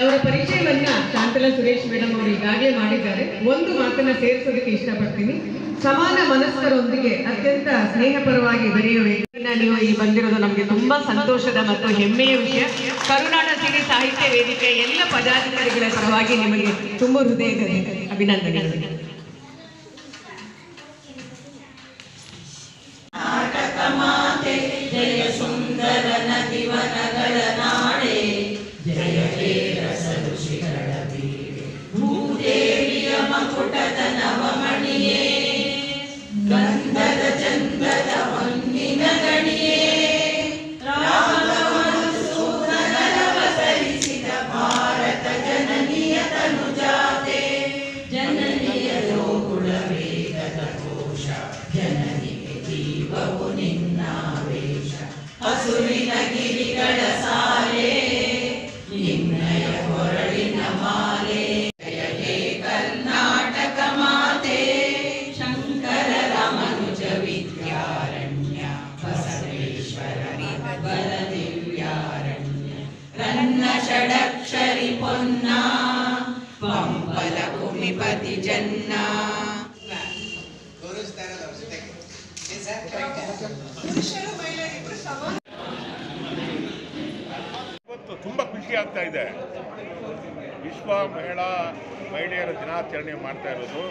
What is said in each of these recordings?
ಅವರ ಪರಿಚಯವನ್ನ ಶಾಂತಲಾ ಸುರೇಶ್ ಮೇಡಮ್ ಅವರು ಈಗಾಗಲೇ ಮಾಡಿದ್ದಾರೆ ಒಂದು ಮಾತನ್ನ ಸೇರಿಸೋದಕ್ಕೆ ಇಷ್ಟಪಡ್ತೀನಿ ಸಮಾನ ಮನಸ್ಕರೊಂದಿಗೆ ಅತ್ಯಂತ ಸ್ನೇಹಪರವಾಗಿ ಬೆರೆಯುವ ವ್ಯಕ್ತಿನ ನೀವು ಇಲ್ಲಿ ಬಂದಿರೋದು ನಮಗೆ ತುಂಬಾ ಸಂತೋಷದ ಮತ್ತು ಹೆಮ್ಮೆಯ ವಿಷಯ ಕರುನಾಡ ಸಿರಿ ಸಾಹಿತ್ಯ ವೇದಿಕೆ ಎಲ್ಲ ಪದಾಧಿಕಾರಿಗಳ ಪರವಾಗಿ ನಿಮಗೆ ತುಂಬ ಹೃದಯದ ಅಭಿನಂದನೆಗಳು षडक्षरि पොन्ना ಪಂಪಲ ಕುಮಿಪತಿ ಜನ್ನ ಇವತ್ತು ತುಂಬ ಖುಷಿ ಆಗ್ತಾ ಇದೆ ವಿಶ್ವ ಮಹಿಳಾ ಮಹಿಳೆಯರ ದಿನಾಚರಣೆ ಮಾಡ್ತಾ ಇರೋದು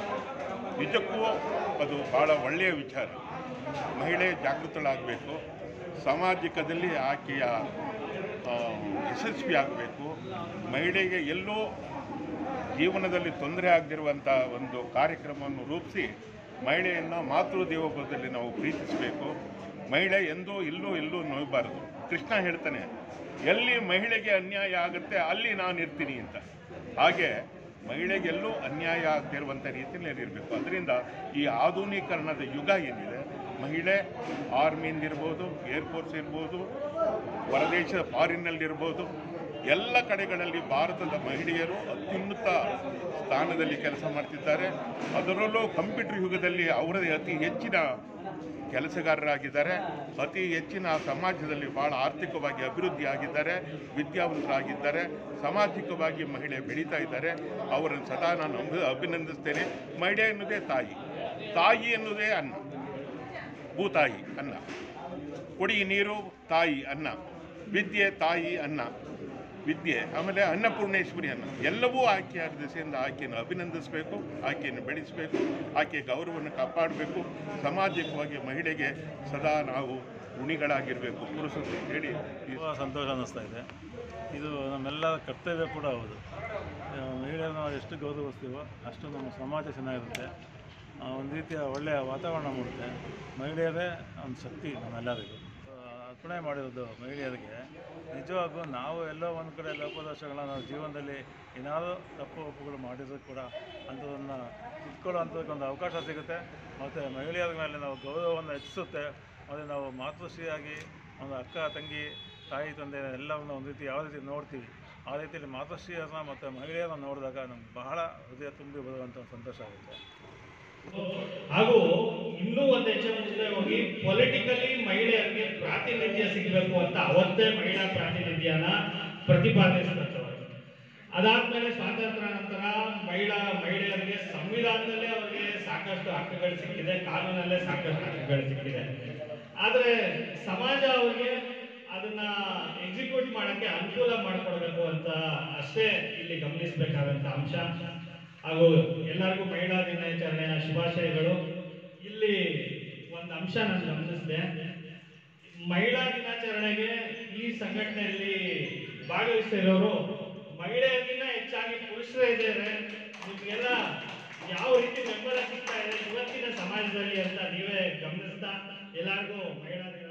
ನಿಜಕ್ಕೂ ಅದು ಭಾಳ ಒಳ್ಳೆಯ ವಿಚಾರ ಮಹಿಳೆ ಜಾಗೃತಳಾಗಬೇಕು ಸಾಮಾಜಿಕದಲ್ಲಿ ಆಕೆಯ ಆ, ಯಶಸ್ವಿ ಆಗಬೇಕು ಮಹಿಳೆಗೆ ಎಲ್ಲೋ ಜೀವನದಲ್ಲಿ ತೊಂದರೆ ಆಗದಿರುವಂಥ ಒಂದು ಕಾರ್ಯಕ್ರಮವನ್ನು ರೂಪಿಸಿ ಮಹಿಳೆಯನ್ನು ಮಾತೃ ದೇವೋಭವದಲ್ಲಿ ನಾವು ಪ್ರೀತಿಸಬೇಕು ಮಹಿಳೆ ಎಂದೂ ಇಲ್ಲೂ ಎಲ್ಲೂ ನೋಯಬಾರದು ಕೃಷ್ಣ ಹೇಳ್ತಾನೆ ಎಲ್ಲಿ ಮಹಿಳೆಗೆ ಅನ್ಯಾಯ ಆಗುತ್ತೆ ಅಲ್ಲಿ ನಾನು ಇರ್ತೀನಿ ಅಂತ ಹಾಗೆ ಮಹಿಳೆಗೆಲ್ಲೂ ಅನ್ಯಾಯ ಆಗದಿರುವಂಥ ರೀತಿಯಲ್ಲಿ ಇರಬೇಕು ಅದರಿಂದ ಈ ಆಧುನೀಕರಣದ ಯುಗ ಏನಿದೆ ಮಹಿಳೆ ಆರ್ಮಿಯಿಂದ ಇರ್ಬೋದು ಏರ್ಫೋರ್ಸ್ ಇರ್ಬೋದು ಹೊರದೇಶದ ಫಾರಿನ್ನಲ್ಲಿರ್ಬೋದು ಎಲ್ಲ ಕಡೆಗಳಲ್ಲಿ ಭಾರತದ ಮಹಿಳೆಯರು ಅತ್ಯುನ್ನತ ಸ್ಥಾನದಲ್ಲಿ ಕೆಲಸ ಮಾಡ್ತಿದ್ದಾರೆ ಅದರಲ್ಲೂ ಕಂಪ್ಯೂಟರ್ ಯುಗದಲ್ಲಿ ಅವರದೇ ಅತಿ ಹೆಚ್ಚಿನ ಕೆಲಸಗಾರರಾಗಿದ್ದಾರೆ ಅತಿ ಹೆಚ್ಚಿನ ಸಮಾಜದಲ್ಲಿ ಭಾಳ ಆರ್ಥಿಕವಾಗಿ ಅಭಿವೃದ್ಧಿ ಆಗಿದ್ದಾರೆ ವಿದ್ಯಾವಂತರಾಗಿದ್ದಾರೆ ಸಾಮಾಜಿಕವಾಗಿ ಮಹಿಳೆ ಬೆಳೀತಾ ಇದ್ದಾರೆ ಅವರನ್ನು ಸದಾ ನಾನು ಅಭಿ- ಅಭಿನಂದಿಸ್ತೇನೆ ಮಹಿಳೆ ಎನ್ನುವುದೇ ತಾಯಿ ತಾಯಿ ಎನ್ನುವುದೇ ಅನ್ನ ಭೂತಾಯಿ ಅನ್ನ ಕುಡಿ ನೀರು ತಾಯಿ ಅನ್ನ ವಿದ್ಯೆ ತಾಯಿ ಅನ್ನ ವಿದ್ಯೆ ಆಮೇಲೆ ಅನ್ನಪೂರ್ಣೇಶ್ವರಿ ಅನ್ನ ಎಲ್ಲವೂ ಆಕೆಯ ದಿಸೆಯಿಂದ ಆಕೆಯನ್ನು ಅಭಿನಂದಿಸಬೇಕು ಆಕೆಯನ್ನು ಬೆಳೆಸಬೇಕು ಆಕೆಯ ಗೌರವವನ್ನು ಕಾಪಾಡಬೇಕು ಸಾಮಾಜಿಕವಾಗಿ ಮಹಿಳೆಗೆ ಸದಾ ನಾವು ಋಣಿಗಳಾಗಿರಬೇಕು ಪುರುಷರು ಹೇಳಿ ಈ ತುಂಬ ಸಂತೋಷ ಅನ್ನಿಸ್ತಾ ಇದೆ ಇದು ನಮ್ಮೆಲ್ಲ ಕರ್ತವ್ಯ ಕೂಡ ಹೌದು ಆ, ಮಹಿಳೆಯರನ್ನ ನಾವು ಎಷ್ಟು ಗೌರವಿಸ್ತೀವೋ ಅಷ್ಟು ನಮ್ಮ ಸಮಾಜ ಚೆನ್ನಾಗಿರುತ್ತೆ ಆ, ಒಂದು ರೀತಿಯ ಒಳ್ಳೆಯ ವಾತಾವರಣ ಮೂಡುತ್ತೆ ಮಹಿಳೆಯರೇ ಒಂದು ಶಕ್ತಿ ನಮ್ಮೆಲ್ಲರಿಗೂ ಆ, ಅರ್ಪಣೆ ಮಾಡಿರೋದು ಮಹಿಳೆಯರಿಗೆ ನಿಜವಾಗೂ ನಾವು ಎಲ್ಲೋ ಒಂದು ಕಡೆ ಲೋಪದೋಷಗಳನ್ನ ನಾವು ಜೀವನದಲ್ಲಿ ಏನಾದರೂ ತಪ್ಪು ಒಪ್ಪುಗಳು ಮಾಡಿದ್ರು ಕೂಡ ಅಂಥದನ್ನು ತಿದ್ಕೊಳ್ಳೋವಂಥದ್ದಕ್ಕೆ ಒಂದು ಅವಕಾಶ ಸಿಗುತ್ತೆ ಮತ್ತು ಮಹಿಳೆಯರ ಮೇಲೆ ನಾವು ಗೌರವವನ್ನು ಹೆಚ್ಚಿಸುತ್ತೆ ಮತ್ತು ನಾವು ಮಾತೃಶ್ರೀಯಾಗಿ ಒಂದು ಅಕ್ಕ ತಂಗಿ ತಾಯಿ ತಂದೆ ಎಲ್ಲರನ್ನ ಒಂದು ರೀತಿ ಯಾವ ರೀತಿ ನೋಡ್ತೀವಿ ಆ ರೀತಿಯಲ್ಲಿ ಮಾತೃಶ್ರೀಯರನ್ನ ಮತ್ತು ಮಹಿಳೆಯರನ್ನ ನೋಡಿದಾಗ ನಮ್ಗೆ ಬಹಳ ಹೃದಯ ತುಂಬಿ ಬರುವಂಥ ಒಂದು ಸಂತೋಷ ಆಗುತ್ತೆ ಹಾಗೂ ಇನ್ನೂ ಒಂದು ಹೆಚ್ಚಿನ ಮುಂದೆ ಹೋಗಿ ಪೊಲಿಟಿಕಲಿ ಮಹಿಳೆಯರಿಗೆ ಪ್ರಾತಿನಿಧ್ಯ ಸಿಗಬೇಕು ಅಂತ ಅವತ್ತೇ ಮಹಿಳಾ ಪ್ರಾತಿನಿಧ್ಯನ ಪ್ರತಿಪಾದಿಸಿದಂಥವರು ಅದಾದ್ಮೇಲೆ ಸ್ವಾತಂತ್ರ್ಯ ನಂತರ ಮಹಿಳಾ ಮಹಿಳೆಯರಿಗೆ ಸಂವಿಧಾನದಲ್ಲೇ ಅವರಿಗೆ ಸಾಕಷ್ಟು ಹಕ್ಕುಗಳು ಸಿಕ್ಕಿದೆ ಕಾನೂನಲ್ಲೇ ಸಾಕಷ್ಟು ಹಕ್ಕುಗಳು ಸಿಕ್ಕಿದೆ ಆದ್ರೆ ಸಮಾಜ ಅವರಿಗೆ ಅದನ್ನ ಎಕ್ಸಿಕ್ಯೂಟ್ ಮಾಡಕ್ಕೆ ಅನುಕೂಲ ಮಾಡಿಕೊಡ್ಬೇಕು ಅಂತ ಅಷ್ಟೇ ಇಲ್ಲಿ ಗಮನಿಸಬೇಕಾದಂತ ಅಂಶ ಹಾಗೂ ಎಲ್ಲರಿಗೂ ಮಹಿಳಾ ದಿನಾಚರಣೆಯ ಶುಭಾಶಯಗಳು ಇಲ್ಲಿ ಒಂದು ಅಂಶ ನಾನು ಗಮನಿಸಿದೆ ಮಹಿಳಾ ದಿನಾಚರಣೆಗೆ ಈ ಸಂಘಟನೆಯಲ್ಲಿ ಭಾಗವಹಿಸ್ತಿರೋರು ಮಹಿಳೆಯರಿಗಿಂತ ಹೆಚ್ಚಾಗಿ ಪುರುಷರೇ ಇದ್ದಾರೆ ನಿಮಗೆಲ್ಲ ಯಾವ ರೀತಿ ಬೆಂಬಲ ಸಿಗ್ತಾ ಇದೆ ಇವತ್ತಿನ ಸಮಾಜದಲ್ಲಿ ಅಂತ ನೀವೇ ಗಮನಿಸ್ತಾ ಎಲ್ಲರಿಗೂ ಮಹಿಳಾ ದಿನ